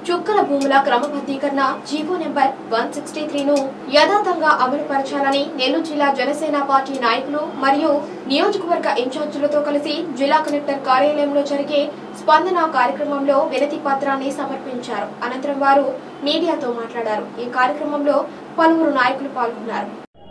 చుక్కల భూముల క్రమబద్ధీకరణ జీవో నెంబర్ వన్ సిక్స్టీ త్రీను యథాతంగా అమలు పరచాలని నెల్లూరు జిల్లా జనసేన పార్టీ నాయకులు మరియు నియోజకవర్గ ఇన్ఛార్జీలతో కలిసి జిల్లా కలెక్టర్ కార్యాలయంలో జరిగే స్పందన కార్యక్రమంలో వినతి పత్రాన్ని సమర్పించారు అనంతరం వారు మీడియాతో మాట్లాడారు ఈ కార్యక్రమంలో పలువురు నాయకులు పాల్గొన్నారు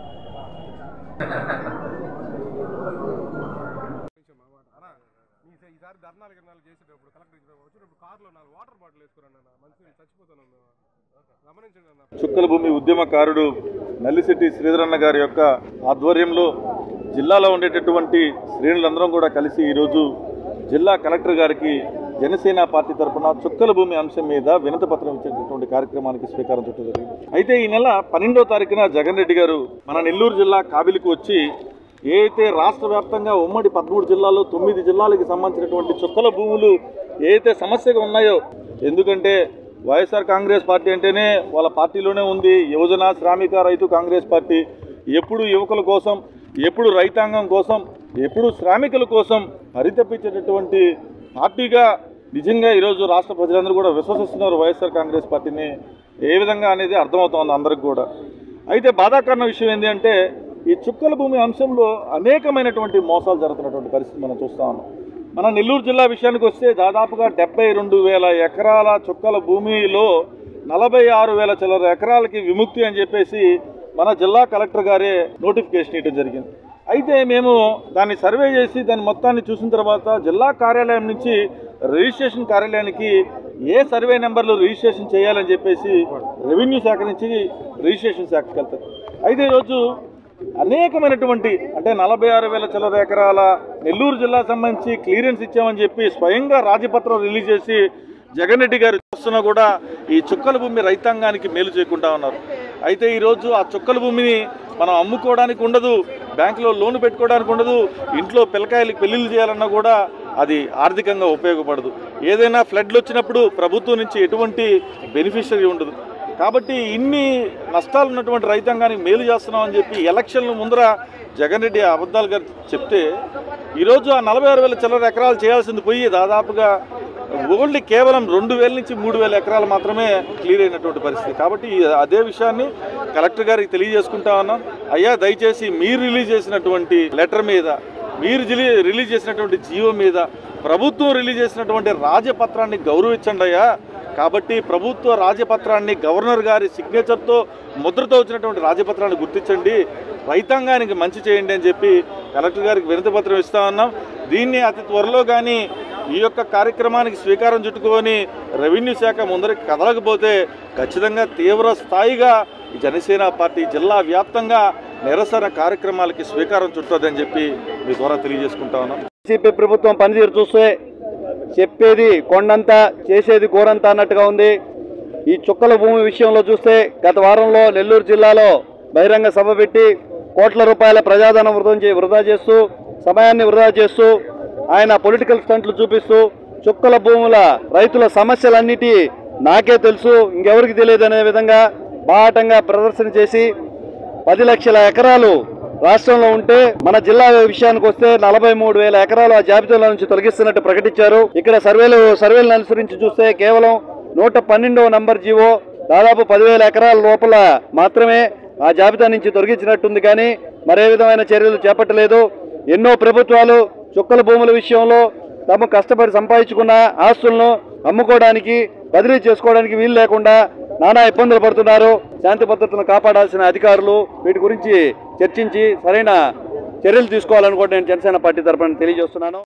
అన్నా మీ సై- ఈసారి ధర్నాలు గిర్నాలు చేసేటప్పుడు కలెక్టర్ ఇచ్చినప్పుడు వచ్చేటప్పుడు కార్లో నాలుగు వాటర్ బాటిల్ వేసుకురండి అన్న మంచి చచ్చిపోతాను అన్న. గమనించండి అన్న చుక్కల భూమి ఉద్యమకారుడు నల్లిశెట్టి శ్రీధరన్న గారి యొక్క ఆధ్వర్యంలో జిల్లాలో ఉండేటటువంటి శ్రేణులందరం కూడా కలిసి ఈరోజు జిల్లా కలెక్టర్ గారికి జనసేన పార్టీ తరఫున చుక్కల భూమి అంశం మీద వినతి పత్రం ఇచ్చేటటువంటి కార్యక్రమానికి స్వీకారం చుట్టూ జరిగింది అయితే ఈ నెల పన్నెండో తారీఖున జగన్ రెడ్డి గారు మన నెల్లూరు జిల్లా కాబిలికి వచ్చి ఏ అయితే రాష్ట్ర వ్యాప్తంగా ఉమ్మడి పదమూడు జిల్లాల్లో తొమ్మిది జిల్లాలకు సంబంధించినటువంటి చుక్కల భూములు ఏ అయితే సమస్యగా ఉన్నాయో ఎందుకంటే వైఎస్ఆర్ కాంగ్రెస్ పార్టీ అంటేనే వాళ్ళ పార్టీలోనే ఉంది యువజన శ్రామిక రైతు కాంగ్రెస్ పార్టీ ఎప్పుడు యువకుల కోసం ఎప్పుడు రైతాంగం కోసం ఎప్పుడు శ్రామికుల కోసం పరితపించేటటువంటి పార్టీగా నిజంగా ఈరోజు రాష్ట్ర ప్రజలందరూ కూడా విశ్వసిస్తున్నారు వైఎస్ఆర్ కాంగ్రెస్ పార్టీని ఏ విధంగా అనేది అర్థమవుతోంది అందరికి కూడా అయితే బాధాకరణ విషయం ఏంటి అంటే ఈ చుక్కల భూమి అంశంలో అనేకమైనటువంటి మోసాలు జరుగుతున్నటువంటి పరిస్థితి మనం చూస్తా ఉన్నాం మన నెల్లూరు జిల్లా విషయానికి వస్తే దాదాపుగా డెబ్బై రెండు వేల ఎకరాల చుక్కల భూమిలో నలభై ఆరు వేల చిల్లర ఎకరాలకి విముక్తి అని చెప్పేసి మన జిల్లా కలెక్టర్ గారే నోటిఫికేషన్ ఇవ్వడం జరిగింది అయితే మేము దాన్ని సర్వే చేసి దాని మొత్తాన్ని చూసిన తర్వాత జిల్లా కార్యాలయం నుంచి రిజిస్ట్రేషన్ కార్యాలయానికి ఏ సర్వే నెంబర్లు రిజిస్ట్రేషన్ చేయాలని చెప్పేసి రెవెన్యూ శాఖ నుంచి రిజిస్ట్రేషన్ శాఖకి వెళ్తారు అయితే ఈరోజు అనేకమైనటువంటి అంటే నలభై ఆరు వేల చిల్లర ఎకరాల నెల్లూరు జిల్లా సంబంధించి క్లియరెన్స్ ఇచ్చామని చెప్పి స్వయంగా రాజపత్రం రిలీజ్ చేసి జగన్ రెడ్డి గారు చూస్తున్నా కూడా ఈ చుక్కల భూమి రైతాంగానికి మేలు చేయకుండా ఉన్నారు అయితే ఈరోజు ఆ చుక్కల భూమిని మనం అమ్ముకోవడానికి ఉండదు బ్యాంకులో లోన్ పెట్టుకోవడానికి ఉండదు ఇంట్లో పిల్లకాయలకి పెళ్లిళ్ళు చేయాలన్నా కూడా అది ఆర్థికంగా ఉపయోగపడదు ఏదైనా ఫ్లడ్లు వచ్చినప్పుడు ప్రభుత్వం నుంచి ఎటువంటి బెనిఫిషరీ ఉండదు కాబట్టి ఇన్ని నష్టాలు ఉన్నటువంటి రైతాంగానికి మేలు చేస్తున్నామని చెప్పి ఎలక్షన్ల ముందర జగన్ రెడ్డి అబద్ధాలు గారు చెప్తే ఈరోజు ఆ నలభై ఆరు వేల చిల్లర ఎకరాలు చేయాల్సింది పోయి దాదాపుగా ఓన్లీ కేవలం రెండు వేల నుంచి మూడు వేల ఎకరాలు మాత్రమే క్లియర్ అయినటువంటి పరిస్థితి కాబట్టి ఈ- అదే విషయాన్ని కలెక్టర్ గారికి తెలియజేసుకుంటా ఉన్నాం అయ్యా దయచేసి మీరు రిలీజ్ చేసినటువంటి లెటర్ మీద మీరు జిలి- రిలీజ్ చేసినటువంటి జీవో మీద ప్రభుత్వం రిలీజ్ చేసినటువంటి రాజపత్రాన్ని గౌరవించండి అయ్యా కాబట్టి ప్రభుత్వ రాజపత్రాన్ని గవర్నర్ గారి సిగ్నేచర్తో ముద్రతో వచ్చినటువంటి రాజపత్రాన్ని గుర్తించండి రైతాంగానికి మంచి చేయండి అని చెప్పి కలెక్టర్ గారికి వినతి పత్రం ఇస్తా ఉన్నాం దీన్ని అతి త్వరలో కానీ ఈ యొక్క కార్యక్రమానికి స్వీకారం చుట్టుకొని రెవెన్యూ శాఖ ముందరికి కదలకపోతే ఖచ్చితంగా తీవ్ర స్థాయిగా ఈ జనసేన పార్టీ జిల్లా వ్యాప్తంగా నిరసన కార్యక్రమాలకి స్వీకారం చుట్టదని చెప్పి మీ ద్వారా తెలియజేసుకుంటా ఉన్నాం వైసీపీ ప్రభుత్వం పనితీరు చూస్తే చెప్పేది కొండంత చేసేది గోరంత అన్నట్టుగా ఉంది ఈ చుక్కల భూమి విషయంలో చూస్తే గత వారంలో నెల్లూరు జిల్లాలో బహిరంగ సభ పెట్టి కోట్ల రూపాయల ప్రజాధనం వృధా చే వృధా చేస్తూ సమయాన్ని వృధా చేస్తూ ఆయన పొలిటికల్ స్టంట్లు చూపిస్తూ చుక్కల భూముల రైతుల సమస్యలన్నిటి నాకే తెలుసు ఇంకెవరికి తెలియదు అనే విధంగా బాటంగా ప్రదర్శన చేసి పది లక్షల ఎకరాలు రాష్ట్రంలో ఉంటే మన జిల్లా విషయానికి వస్తే నలభై మూడు వేల ఎకరాలు ఆ జాబితాలో నుంచి తొలగిస్తున్నట్టు ప్రకటించారు ఇక్కడ సర్వేలు సర్వేలను అనుసరించి చూస్తే కేవలం నూట పన్నెండవ నంబర్ జీవో దాదాపు పదివేల ఎకరాల లోపల మాత్రమే ఆ జాబితా నుంచి తొలగించినట్టుంది కానీ మరే విధమైన చర్యలు చేపట్టలేదు ఎన్నో ప్రభుత్వాలు చుక్కల భూముల విషయంలో తాము కష్టపడి సంపాదించుకున్న ఆస్తులను అమ్ముకోవడానికి బదిలీ చేసుకోవడానికి వీలు లేకుండా నానా ఇబ్బందులు పడుతున్నారు శాంతి భద్రతను కాపాడాల్సిన అధికారులు వీటి గురించి చర్చించి సరైన చర్యలు తీసుకోవాలని కూడా నేను జనసేన పార్టీ తరఫున తెలియజేస్తున్నాను